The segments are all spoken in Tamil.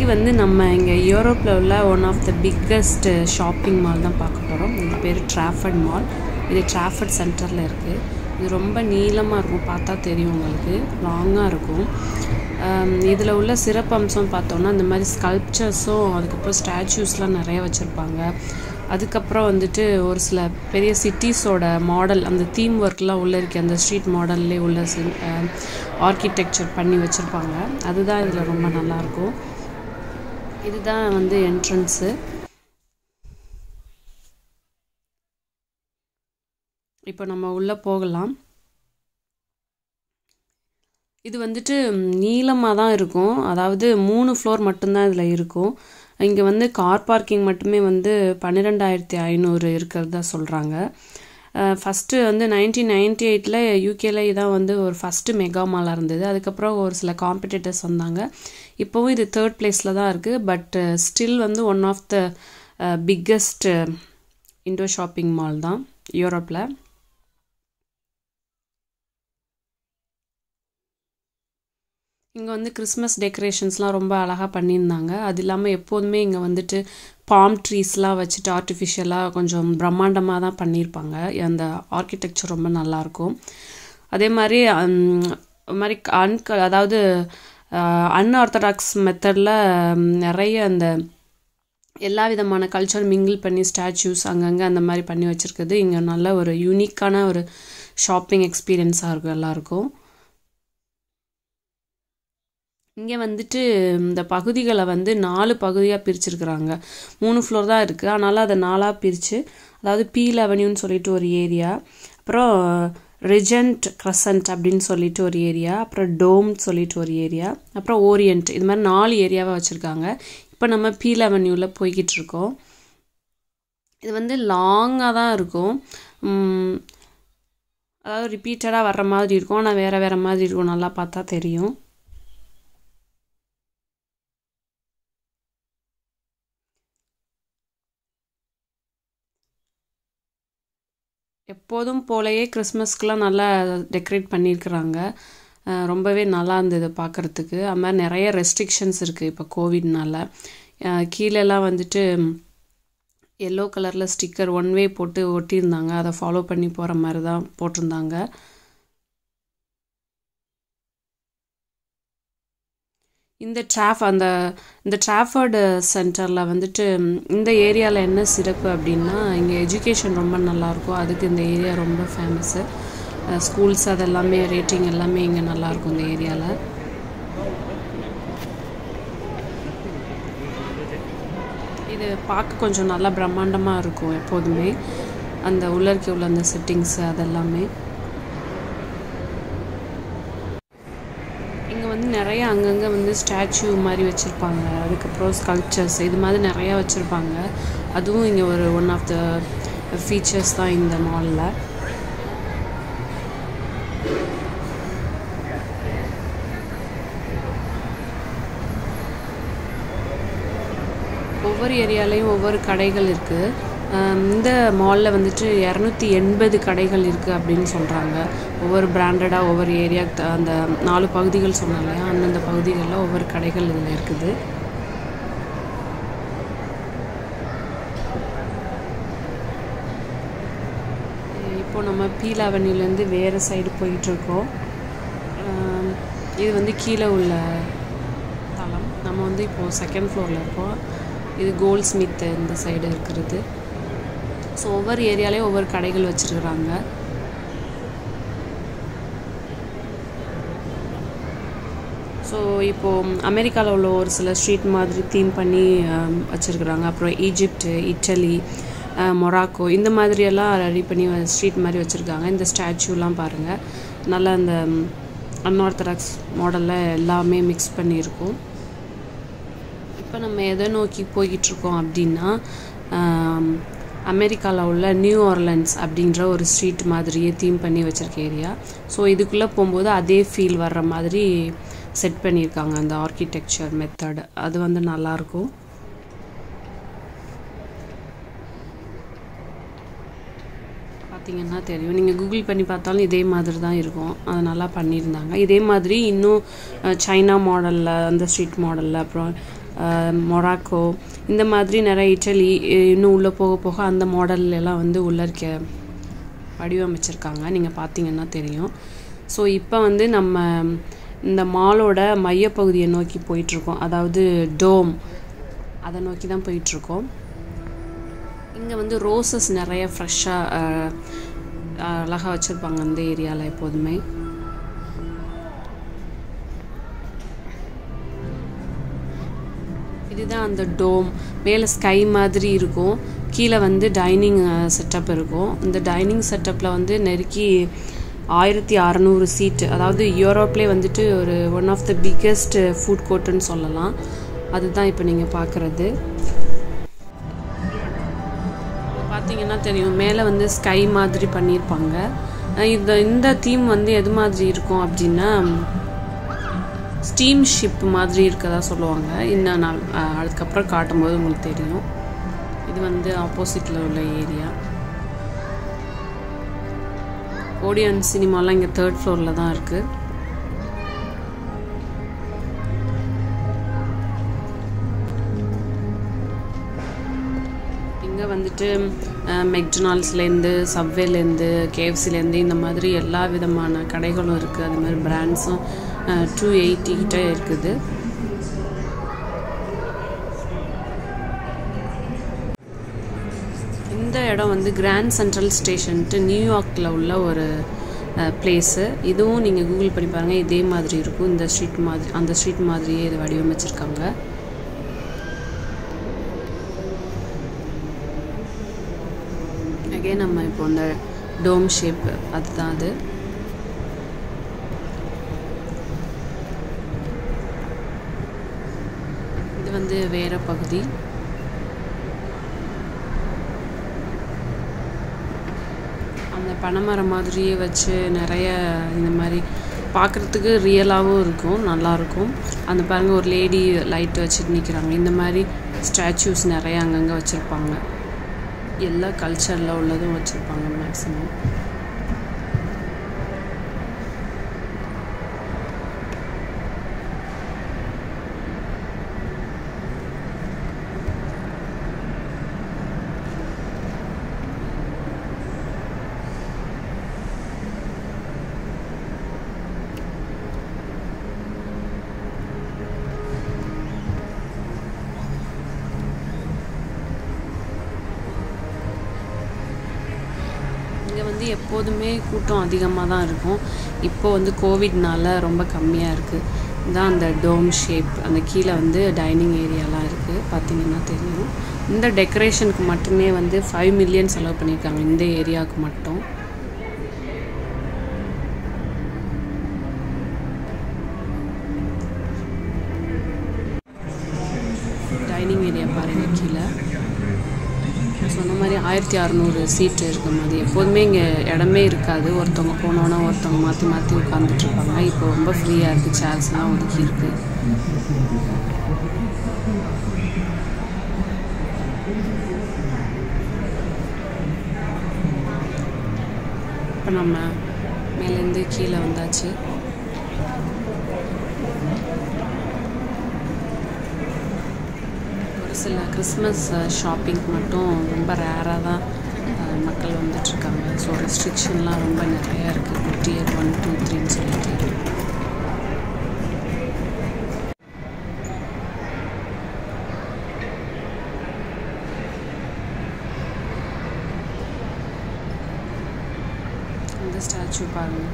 வந்து நம்ம இங்கே யூரோப்பில் உள்ள one of the biggest shopping mall தான் பார்க்க போகிறோம் இது பேர் ட்ராஃபர்ட் மால் இது ட்ராஃபர்ட் சென்டரில் இருக்குது இது ரொம்ப நீளமாக இருக்கும் பார்த்தா தெரியும் உங்களுக்கு லாங்காக இருக்கும் இதில் உள்ள சிறப்பம்சம் பார்த்தோன்னா இந்த மாதிரி ஸ்கல்ப்சர்ஸும் அதுக்கப்புறம் ஸ்டாச்சூஸ்லாம் நிறைய வச்சுருப்பாங்க அதுக்கப்புறம் வந்துட்டு ஒரு சில பெரிய சிட்டிஸோட மாடல் அந்த தீம் ஒர்க்லாம் உள்ளே இருக்க அந்த ஸ்ட்ரீட் மாடல்லே உள்ள ஆர்கிடெக்சர் பண்ணி வச்சுருப்பாங்க அதுதான் இதில் ரொம்ப நல்லாயிருக்கும் இதுதான் வந்து என்ட்ரன்ஸு இப்போ நம்ம உள்ளே போகலாம் இது வந்துட்டு நீளமாக தான் இருக்கும் அதாவது மூணு ஃப்ளோர் மட்டும்தான் இதில் இருக்கும் இங்கே வந்து கார் பார்க்கிங் மட்டுமே வந்து பன்னிரெண்டாயிரத்தி ஐநூறு இருக்கிறதா சொல்கிறாங்க ஃபஸ்ட்டு வந்து நைன்டீன் நைன்டி எயிட்டில் யூகேல இதான் வந்து ஒரு ஃபஸ்ட்டு மெகா மாலாக இருந்தது அதுக்கப்புறம் ஒரு சில காம்படிட்டர்ஸ் வந்தாங்க இப்போவும் இது தேர்ட் பிளேஸில் தான் இருக்குது பட் ஸ்டில் வந்து one of the biggest indoor shopping mall தான் யூரோப்பில் இங்கே வந்து கிறிஸ்மஸ் டெக்கரேஷன்ஸ்லாம் ரொம்ப அழகாக பண்ணியிருந்தாங்க அது இல்லாமல் எப்போதுமே இங்கே வந்துட்டு பாம் ட்ரீஸ்லாம் வச்சுட்டு ஆர்டிஃபிஷியலாக கொஞ்சம் பிரம்மாண்டமாக தான் பண்ணியிருப்பாங்க அந்த ஆர்கிடெக்சர் ரொம்ப நல்லாயிருக்கும் அதே மாதிரி மாதிரி அன்க அதாவது அன்ஆர்த்தடாக்ஸ் மெத்தடில் நிறைய அந்த எல்லா விதமான கல்ச்சர் மிங்கிள் பண்ணி ஸ்டாச்சூஸ் அங்கங்கே அந்த மாதிரி பண்ணி வச்சுருக்குது இங்கே நல்ல ஒரு யூனிக்கான ஒரு ஷாப்பிங் எக்ஸ்பீரியன்ஸாக இருக்கும் எல்லாருக்கும் இங்கே வந்துட்டு இந்த பகுதிகளை வந்து நாலு பகுதியாக பிரிச்சிருக்கிறாங்க மூணு ஃப்ளோர் தான் இருக்குது அதனால் அதை நாலாக பிரித்து அதாவது பீல் அவென்யூன்னு சொல்லிட்டு ஒரு ஏரியா அப்புறம் ரிஜென்ட் க்ரசன்ட் அப்படின்னு சொல்லிட்டு ஒரு ஏரியா அப்புறம் டோம் சொல்லிட்டு ஒரு ஏரியா அப்புறம் ஓரியன்ட் இது மாதிரி நாலு ஏரியாவை வச்சுருக்காங்க இப்போ நம்ம பீல் அவென்யூவில் போய்கிட்டு இருக்கோம் இது வந்து லாங்காக தான் இருக்கும் அதாவது ரிப்பீட்டடாக வர்ற மாதிரி இருக்கும் ஆனால் வேறு வேறு மாதிரி இருக்கும் நல்லா பார்த்தா தெரியும் எப்போதும் போலயே கிறிஸ்மஸ்க்கெலாம் நல்லா டெக்கரேட் பண்ணியிருக்கிறாங்க ரொம்பவே நல்லா இருந்தது பார்க்குறதுக்கு அது மாதிரி நிறைய ரெஸ்ட்ரிக்ஷன்ஸ் இருக்குது இப்போ கோவிட்னால கீழெல்லாம் வந்துட்டு எல்லோ கலரில் ஸ்டிக்கர் ஒன் வே போட்டு ஒட்டியிருந்தாங்க அதை ஃபாலோ பண்ணி போகிற மாதிரி தான் போட்டிருந்தாங்க இந்த ட்ராஃப் அந்த இந்த ட்ராஃபர்டு சென்டரில் வந்துட்டு இந்த ஏரியாவில் என்ன சிறப்பு அப்படின்னா இங்கே எஜுகேஷன் ரொம்ப நல்லாயிருக்கும் அதுக்கு இந்த ஏரியா ரொம்ப ஃபேமஸ்ஸு ஸ்கூல்ஸ் அதெல்லாமே ரேட்டிங் எல்லாமே இங்கே நல்லாயிருக்கும் இந்த ஏரியாவில் இது பார்க்க கொஞ்சம் நல்லா பிரம்மாண்டமாக இருக்கும் எப்போதுமே அந்த உள்ளர்க்கி உள்ள அந்த செட்டிங்ஸு அதெல்லாமே இங்கே வந்து நிறைய அங்கங்கே வந்து ஸ்டாச்சு மாதிரி வச்சுருப்பாங்க அதுக்கப்புறம் ஸ்கல்ப்சர்ஸ் இது மாதிரி நிறையா வச்சுருப்பாங்க அதுவும் இங்கே ஒரு ஒன் ஆஃப் த ஃபீச்சர்ஸ் தான் இந்த மாலில் ஒவ்வொரு ஏரியாலையும் ஒவ்வொரு கடைகள் இருக்குது இந்த மாலில் வந்துட்டு இரநூத்தி எண்பது கடைகள் இருக்குது அப்படின்னு சொல்கிறாங்க ஒவ்வொரு பிராண்டடாக ஒவ்வொரு ஏரியா அந்த நாலு பகுதிகள் சொன்னாங்க இல்லையா அந்தந்த பகுதிகளில் ஒவ்வொரு கடைகள் இதில் இருக்குது இப்போ நம்ம பீல் அவென்யூலேருந்து வேறு சைடு போயிட்டுருக்கோம் இது வந்து கீழே உள்ள தளம் நம்ம வந்து இப்போது செகண்ட் ஃப்ளோரில் இருக்கோம் இது கோல்ட் ஸ்மித் இந்த சைடு இருக்கிறது ஸோ ஒவ்வொரு ஏரியாலேயும் ஒவ்வொரு கடைகள் வச்சுருக்குறாங்க ஸோ இப்போது அமெரிக்காவில் உள்ள ஒரு சில ஸ்ட்ரீட் மாதிரி தீம் பண்ணி வச்சுருக்குறாங்க அப்புறம் ஈஜிப்டு இட்டலி மொராக்கோ இந்த மாதிரியெல்லாம் ரெடி பண்ணி ஸ்ட்ரீட் மாதிரி வச்சுருக்காங்க இந்த ஸ்டாச்சுலாம் பாருங்கள் நல்லா அந்த அன்ஆர்த்தடாக்ஸ் மாடலில் எல்லாமே மிக்ஸ் பண்ணியிருக்கும் இப்போ நம்ம எதை நோக்கி போய்கிட்டு இருக்கோம் அப்படின்னா அமெரிக்காவில் உள்ள நியூ ஆர்லன்ஸ் அப்படின்ற ஒரு ஸ்ட்ரீட் மாதிரியே தீம் பண்ணி வச்சுருக்க ஏரியா ஸோ இதுக்குள்ளே போகும்போது அதே ஃபீல் வர்ற மாதிரி செட் பண்ணியிருக்காங்க அந்த ஆர்கிடெக்சர் மெத்தட் அது வந்து நல்லாயிருக்கும் பார்த்தீங்கன்னா தெரியும் நீங்கள் கூகுள் பண்ணி பார்த்தாலும் இதே மாதிரி தான் இருக்கும் அது நல்லா பண்ணியிருந்தாங்க இதே மாதிரி இன்னும் அஹ், சைனா மாடலில் அந்த ஸ்ட்ரீட் மாடலில் அப்புறம் மொராக்கோ இந்த மாதிரி நிறைய இட்டலி இன்னும் உள்ளே போக போக அந்த மாடல்ல எல்லாம் வந்து உள்ள இருக்க வடிவமைச்சிருக்காங்க நீங்கள் பார்த்தீங்கன்னா தெரியும் ஸோ இப்போ வந்து நம்ம இந்த மாலோட மையப்பகுதியை நோக்கி போயிட்டுருக்கோம் அதாவது டோம் அதை நோக்கி தான் போயிட்டுருக்கோம் இங்கே வந்து ரோசஸ் நிறைய ஃப்ரெஷ்ஷாக அழகாக வச்சுருப்பாங்க அந்த ஏரியாவில் எப்போதுமே இதுதான் அந்த டோம் மேலே ஸ்கை மாதிரி இருக்கும் கீழே வந்து டைனிங் செட்டப் இருக்கும் இந்த டைனிங் செட்டப்பில் வந்து நெருக்கி ஆயிரத்தி அறநூறு சீட்டு அதாவது யூரோப்லேயே வந்துட்டு ஒரு one of the biggest food கோர்ட்டுன்னு சொல்லலாம் அதுதான் இப்போ நீங்கள் பார்க்குறது பார்த்தீங்கன்னா தெரியும் மேலே வந்து ஸ்கை மாதிரி பண்ணியிருப்பாங்க இந்த இந்த தீம் வந்து எது மாதிரி இருக்கும் அப்படின்னா ஸ்டீம் ஷிப் மாதிரி இருக்கதா சொல்லுவாங்க இன்னும் நான் அதுக்கப்புறம் காட்டும்போது உங்களுக்கு தெரியும் இது வந்து ஆப்போசிட்டில் உள்ள ஏரியா ஓடியன் சினிமாலாம் இங்கே தேர்ட் ஃப்ளோரில் தான் இருக்குது இங்கே வந்துட்டு மெக்டொனால்ட்ஸ்லேருந்து சப்வேலேருந்து கேஎஃப்சிலேருந்து இந்த மாதிரி எல்லா விதமான கடைகளும் இருக்குது அது மாதிரி பிராண்ட்ஸும் டூ எயிட்டி கிட்ட இருக்குது இந்த இடம் வந்து கிராண்ட் சென்ட்ரல் ஸ்டேஷன்ட்டு நியூயார்க்கில் உள்ள ஒரு பிளேஸு இதுவும் நீங்கள் கூகுள் பண்ணி பாருங்கள் இதே மாதிரி இருக்கும் இந்த ஸ்ட்ரீட் மாதிரி அந்த ஸ்ட்ரீட் மாதிரியே இது வடிவமைச்சிருக்காங்க அகே நம்ம இப்போ அந்த டோம் ஷேப் அதுதான் அது இது வந்து வேற பகுதி அந்த பனைமரம் மாதிரியே வச்சு நிறைய இந்த மாதிரி பார்க்குறதுக்கு ரியலாகவும் இருக்கும் நல்லாயிருக்கும் அந்த பாருங்க ஒரு லேடி லைட் வச்சுட்டு நிற்கிறாங்க இந்த மாதிரி ஸ்டாச்சூஸ் நிறைய அங்கங்கே வச்சுருப்பாங்க எல்லா கல்ச்சரில் உள்ளதும் வச்சுருப்பாங்க மேக்ஸிமம் இங்கே வந்து எப்போதுமே கூட்டம் அதிகமாக தான் இருக்கும் இப்போ வந்து கோவிட்னால ரொம்ப கம்மியாக இருக்குது இதான் அந்த டோம் ஷேப் அந்த கீழே வந்து டைனிங் ஏரியாலாம் இருக்குது பார்த்தீங்கன்னா தெரியும் இந்த டெக்கரேஷனுக்கு மட்டுமே வந்து ஃபைவ் மில்லியன் செலவு பண்ணியிருக்காங்க இந்த ஏரியாவுக்கு மட்டும் டைனிங் ஏரியா பாருங்கள் கீழே சொன்ன மாதிரி ஆயிரத்தி அறநூறு சீட்டு இருக்க மாதிரி எப்போதுமே இங்கே இடமே இருக்காது ஒருத்தவங்க போனோன்னா ஒருத்தவங்க மாற்றி மாற்றி உட்காந்துட்ருப்பாங்க இப்போ ரொம்ப ஃப்ரீயாக இருக்குது சேர்ஸ்லாம் ஒதுக்கி இருக்கு இப்போ நம்ம மேலேருந்து கீழே வந்தாச்சு ஒரு சில கிறிஸ்மஸ் ஷாப்பிங் மட்டும் ரொம்ப ரேராக தான் அஹ், மக்கள் வந்துட்டுருக்காங்க ஸோ ரெஸ்ட்ரிக்ஷன்லாம் ரொம்ப நிறையா இருக்குது டியர் ஒன் டூ த்ரீன்னு சொல்லிட்டு இந்த ஸ்டாச்சு பாருங்கள்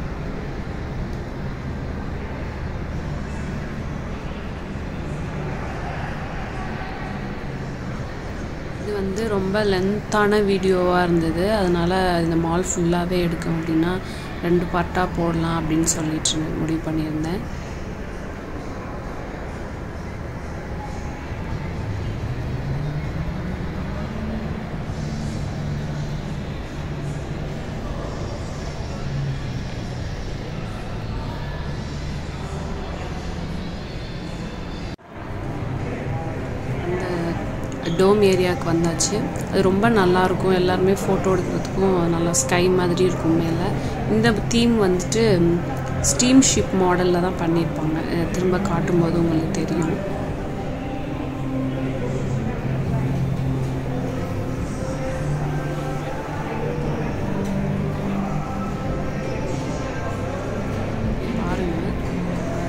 இது வந்து ரொம்ப லென்த்தான வீடியோவாக இருந்தது அதனால் இந்த மால் ஃபுல்லாகவே எடுக்கும் அப்படின்னா ரெண்டு பார்ட்டாக போடலாம் அப்படின்னு சொல்லிட்டு முடிவு பண்ணியிருந்தேன் அந்த டோம் ஏரியாவுக்கு வந்தாச்சு அது ரொம்ப நல்லாயிருக்கும் எல்லாருமே ஃபோட்டோ எடுக்கிறதுக்கும் நல்லா ஸ்கை மாதிரி இருக்கும் மேலே இந்த தீம் வந்துட்டு ஸ்டீம் ஷிப் மாடலில் தான் பண்ணியிருப்பாங்க அஹ் திரும்ப காட்டும்போது உங்களுக்கு தெரியும்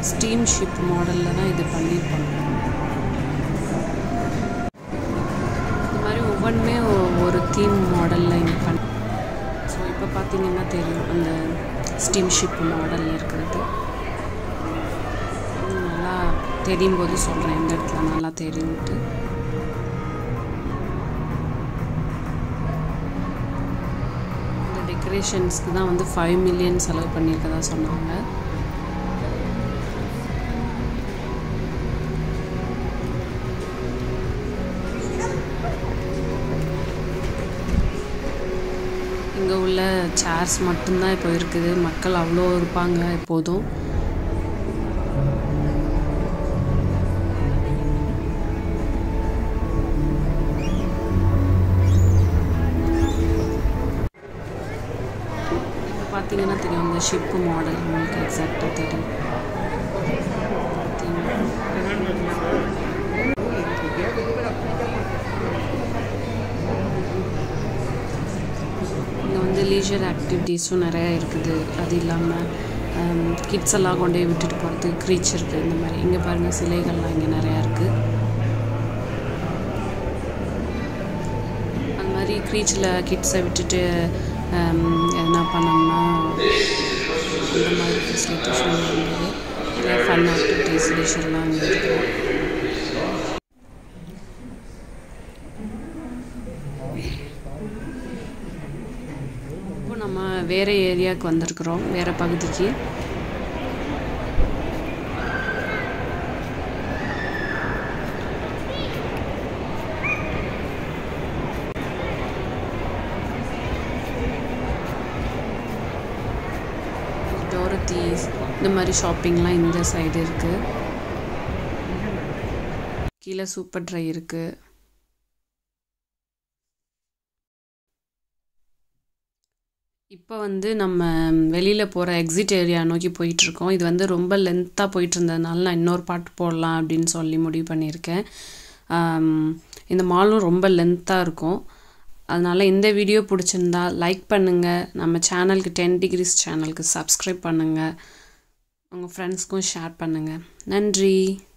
ஸ்டீம் ஷிப் மாடலில் தான் இது பண்ணியிருப்பாங்க இந்த மாதிரி ஒவ்வொன்றுமே ஒரு தீம் மாடலில் இங்கே பண்ணி ஸோ இப்போ பார்த்தீங்கன்னா தெரியும் அந்த ஸ்டீம் ஷிப் மாடலில் இருக்கிறது இன்னும் நல்லா தெரியும் போது சொல்கிறேன் எந்த இடத்துல நல்லா தெரியும்ட்டு இந்த டெக்கரேஷன்ஸ்க்கு தான் வந்து ஃபைவ் மில்லியன் செலவு பண்ணியிருக்கதா சொன்னாங்க இங்கே உள்ள சேர்ஸ் மட்டும்தான் இப்போ இருக்குது மக்கள் அவ்வளோ இருப்பாங்க எப்போதும் இப்போ பார்த்தீங்கன்னா தெரியும் அந்த ஷிப்பு மாடல் உங்களுக்கு எக்ஸாக்டாக தெரியும் பார்த்தீங்கன்னா இங்கே வந்து லீஜர் ஆக்டிவிட்டீஸும் நிறையா இருக்குது அது இல்லாமல் கிட்ஸ் எல்லாம் கொண்டு போய் விட்டுட்டு போகிறதுக்கு க்ரீச் இருக்குது இந்த மாதிரி இங்கே பாருங்கள் சிலைகள்லாம் இங்கே நிறையா இருக்குது அந்த மாதிரி க்ரீச்சில் கிட்ஸை விட்டுட்டு எதனா பண்ணோம்னா அந்த மாதிரி ஃபெசிலிட்டிஸும் இருந்தது நிறைய ஃபன் ஆக்டிவிட்டீஸ் லீஜர்லாம் அங்கே இருக்குது இப்போ நம்ம வேறு ஏரியாவுக்கு வந்திருக்கிறோம் வேறு பகுதிக்கு டோரத்தீஸ் இந்த மாதிரி ஷாப்பிங்லாம் இந்த சைடு இருக்குது கீழே சூப்பர் ட்ரை இருக்குது இப்போ வந்து நம்ம வெளியில் போகிற எக்ஸிட் ஏரியா நோக்கி போயிட்டுருக்கோம் இது வந்து ரொம்ப லென்த்தாக போயிட்டு இருந்ததுனால நான் இன்னொரு பாட்டு போடலாம் அப்படின்னு சொல்லி முடிவு பண்ணியிருக்கேன் இந்த மாலும் ரொம்ப லென்த்தாக இருக்கும் அதனால் இந்த வீடியோ பிடிச்சிருந்தா லைக் பண்ணுங்கள் நம்ம சேனலுக்கு டென் டிகிரிஸ் சேனலுக்கு சப்ஸ்கிரைப் பண்ணுங்கள் உங்கள் ஃப்ரெண்ட்ஸ்க்கும் ஷேர் பண்ணுங்கள் நன்றி